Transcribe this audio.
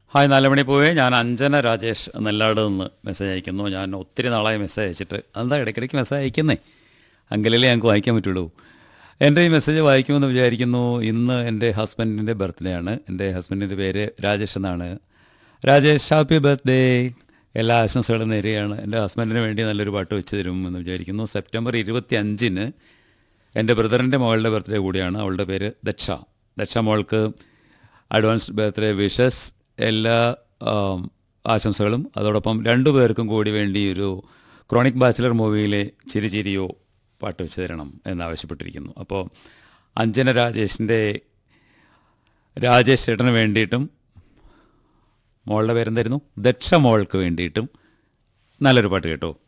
hi നാലുമണി പോവേ ഞാൻ അഞ്ജന രാജേഷ് നെല്ലാട് നിന്ന് മെസ്സേജ് അയക്കുന്നു ഞാൻ ഒത്തിരി നാളായി മെസ്സേജ് അയച്ചിട്ട് എന്താ ഇടയ്ക്കിടയ്ക്ക് മെസ്സേജ് അയക്കുന്നേ അങ്കിലല്ലേ ഞങ്ങൾക്ക് വായിക്കാൻ പറ്റുള്ളൂ എൻ്റെ ഈ മെസ്സേജ് വായിക്കുമെന്ന് വിചാരിക്കുന്നു ഇന്ന് എൻ്റെ ഹസ്ബൻഡിൻ്റെ ബർത്ത്ഡേ ആണ് എൻ്റെ ഹസ്ബൻഡിൻ്റെ പേര് രാജേഷ് എന്നാണ് രാജേഷ് ഹാപ്പി ബർത്ത്ഡേ എല്ലാ ആശംസകളും നേരുകയാണ് എൻ്റെ ഹസ്ബൻഡിന് വേണ്ടി നല്ലൊരു പാട്ട് വെച്ച് തരും എന്ന് വിചാരിക്കുന്നു സെപ്റ്റംബർ ഇരുപത്തി അഞ്ചിന് എൻ്റെ ബ്രദറിൻ്റെ മകളുടെ ബർത്ത്ഡേ കൂടിയാണ് അവളുടെ പേര് ദക്ഷ ദക്ഷ മോൾക്ക് അഡ്വാൻസ്ഡ് ബർത്ത്ഡേ വിഷസ് എല്ലാ ആം, ആശംസകളും അതോടൊപ്പം രണ്ടു പേർക്കും കൂടി വേണ്ടി ഒരു ക്രോണിക് ബാച്ചിലർ മൂവിയിലെ ചിരി ചിരിയോ പാട്ട് വെച്ച് തരണം എന്നാവശ്യപ്പെട്ടിരിക്കുന്നു അപ്പോൾ അഞ്ജന രാജേഷിൻ്റെ രാജേഷ് ചേട്ടന് വേണ്ടിയിട്ടും മോളുടെ പേരെന്തായിരുന്നു ദക്ഷ മോൾക്ക് വേണ്ടിയിട്ടും നല്ലൊരു പാട്ട് കേട്ടോ